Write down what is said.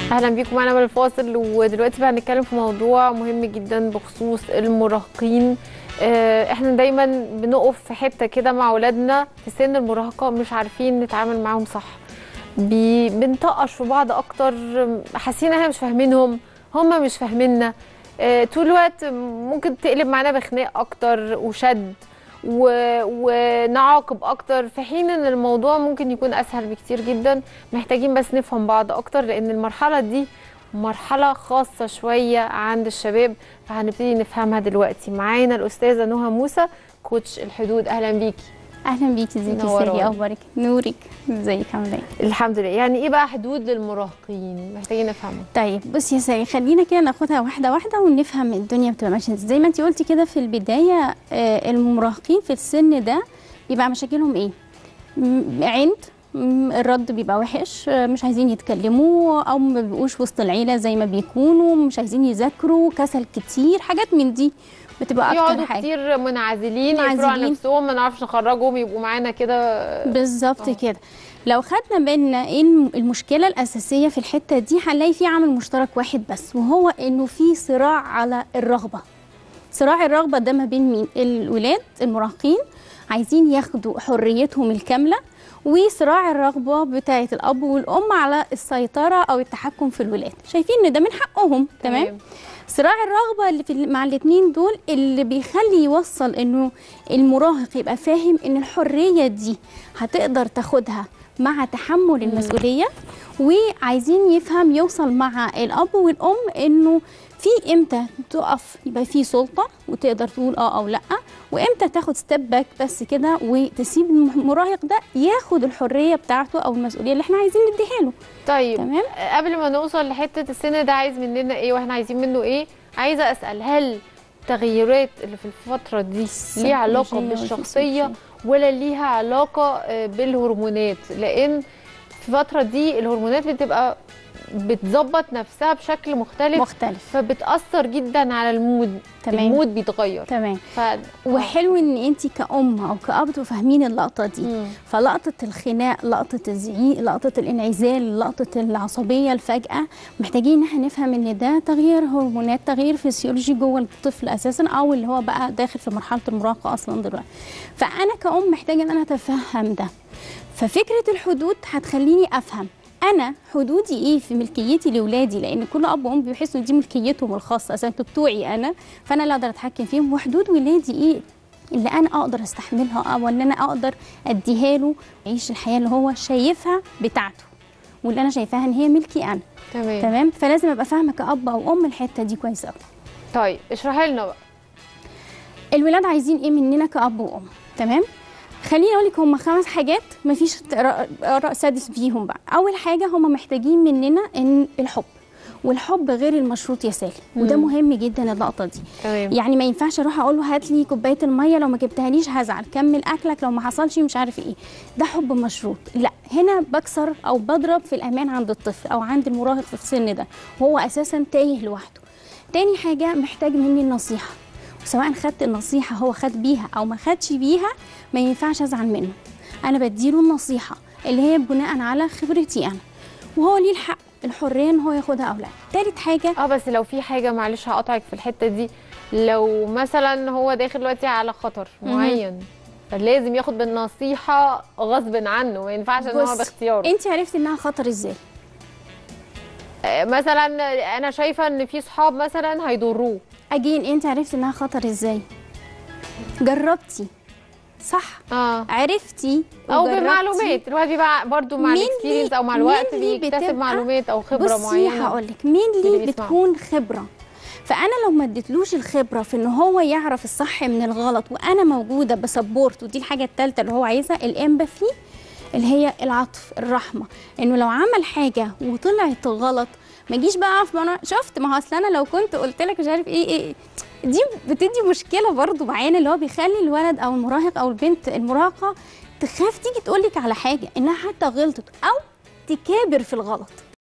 اهلا بيكم معانا من الفاصل ودلوقتي بقى هنتكلم في موضوع مهم جدا بخصوص المراهقين آه، احنا دايما بنقف في حته كده مع اولادنا في سن المراهقه مش عارفين نتعامل معاهم صح بي- بنطقش في بعض اكتر حاسين ان احنا مش فاهمينهم هم مش فاهميننا آه، طول الوقت ممكن تقلب معانا بخناق اكتر وشد و... ونعاقب اكتر في حين ان الموضوع ممكن يكون اسهل بكتير جدا محتاجين بس نفهم بعض اكتر لان المرحله دي مرحله خاصه شويه عند الشباب فهنبتدي نفهمها دلوقتي معانا الاستاذه نهى موسى كوتش الحدود اهلا بيكي اهلا بيكي ازيك يا منورانا. ساري اخبارك نورك ازيك عامله ايه الحمد لله يعني ايه بقى حدود للمراهقين محتاجين نفهمها طيب بصي يا ساري خلينا كده ناخدها واحده واحده ونفهم الدنيا بتبقى ماشيه ازاي زي ما انت قلتي كده في البدايه آه، المراهقين في السن ده بيبقى مشاكلهم ايه م- عند م- الرد بيبقى وحش آه، مش عايزين يتكلموا او ما بيبقوش وسط العيله زي ما بيكونوا مش عايزين يذاكروا كسل كتير حاجات من دي بتبقى اكتر يقعدوا حاجه كتير منعزلين يقفلوا على منعزلين. نفسهم ما نعرفش نخرجهم يبقوا معانا كده بالظبط آه. كده لو خدنا بالنا ايه الم- المشكله الاساسيه في الحته دي هنلاقي في عامل مشترك واحد بس وهو انه في صراع على الرغبه صراع الرغبه ده ما بين مين الولاد المراهقين عايزين ياخدوا حريتهم الكامله وصراع الرغبه بتاعه الاب والام على السيطره او التحكم في الولاد شايفين ان ده من حقهم تمام صراع الرغبه اللي في ال- مع الاثنين دول اللي بيخلي يوصل انه المراهق يبقى فاهم ان الحريه دي هتقدر تاخدها مع تحمل المسؤوليه وعايزين يفهم يوصل مع الاب والام انه في امتى تقف يبقى في سلطه وتقدر تقول اه او لا وامتى تاخد ستيب باك بس كده وتسيب المراهق ده ياخد الحريه بتاعته او المسؤوليه اللي احنا عايزين نديها له طيب تمام قبل ما نوصل لحته السن ده عايز مننا ايه واحنا عايزين منه ايه عايزه اسال هل التغيرات اللي في الفتره دي ليها علاقه السيكولوجية بالشخصيه والفسيولوجية. ولا ليها علاقه آه، بالهرمونات لان في الفتره دي الهرمونات بتبقى بتظبط نفسها بشكل مختلف مختلف فبتاثر جدا على المود تمام. المود بيتغير تمام ف... وحلو ان انت كأم او كأب تبقوا فاهمين اللقطه دي مم. فلقطه الخناق لقطه الزعيق لقطه الانعزال لقطه العصبيه الفجاه محتاجين ان احنا نفهم ان ده تغيير هرمونات تغيير فسيولوجي جوه الطفل اساسا او اللي هو بقى داخل في مرحله المراهقه اصلا دلوقتي فانا كأم محتاجه ان انا اتفهم ده ففكره الحدود هتخليني افهم انا حدودي ايه في ملكيتي لاولادي لان كل اب وام بيحسوا إن دي ملكيتهم الخاصه اساسا انتوا بتوعي انا فانا اللي اقدر اتحكم فيهم وحدود ولادي ايه اللي انا اقدر استحملها او ان انا اقدر اديها له يعيش الحياه اللي هو شايفها بتاعته واللي انا شايفاها ان هي ملكي انا تمام تمام فلازم ابقى فاهمه كاب او ام الحته دي كويس قوي طيب اشرحي لنا بقى الولاد عايزين ايه مننا كاب وام تمام خليني اقول لك هم خمس حاجات مفيش رأ- اراء سادس فيهم بقى اول حاجه هم محتاجين مننا ان الحب والحب غير المشروط يا سالي وده مم. مهم جدا اللقطه دي تمام يعني ما ينفعش اروح اقول له هات لي كوبايه الميه لو ما جبتهاليش هزعل كمل اكلك لو ما حصلش مش عارف ايه ده حب مشروط لا هنا بكسر او بضرب في الامان عند الطفل او عند المراهق في السن ده وهو اساسا تايه لوحده تاني حاجه محتاج مني النصيحه سواء خدت النصيحه هو خد بيها او ما خدش بيها ما ينفعش ازعل منه انا بديله النصيحه اللي هي بناء على خبرتي انا وهو ليه الحق الحريه ان هو ياخدها او لا تالت حاجه اه بس لو في حاجه معلش هقطعك في الحته دي لو مثلا هو داخل دلوقتي على خطر مهم. معين فلازم ياخد بالنصيحه غصب عنه ما ينفعش ان هو بص، باختياره انت عرفتي انها خطر ازاي آه، مثلا انا شايفه ان في صحاب مثلا هيضروه اجين انت عرفتي انها خطر ازاي جربتي صح اه عرفتي او وجربتي. بمعلومات الواحد بيبقى برضو مع مين الاكسبيرينس ليه- او مع الوقت مين ليه بيكتسب بتبقى- معلومات او خبره بصي معينه هقول لك مين اللي ليه بيسمعه. بتكون خبره فانا لو ما اديتلوش الخبره في ان هو يعرف الصح من الغلط وانا موجوده بسبورت ودي الحاجه الثالثه اللي هو عايزها الامباثي اللي هي العطف الرحمه انه لو عمل حاجه وطلعت غلط ما اجيش بقى اقف ما انا شفت ما هو اصل انا لو كنت قلت لك مش عارف ايه ايه دي بتدي مشكله برضو معانا اللي هو بيخلي الولد او المراهق او البنت المراهقه تخاف تيجي تقول لك على حاجه انها حتى غلطت او تكابر في الغلط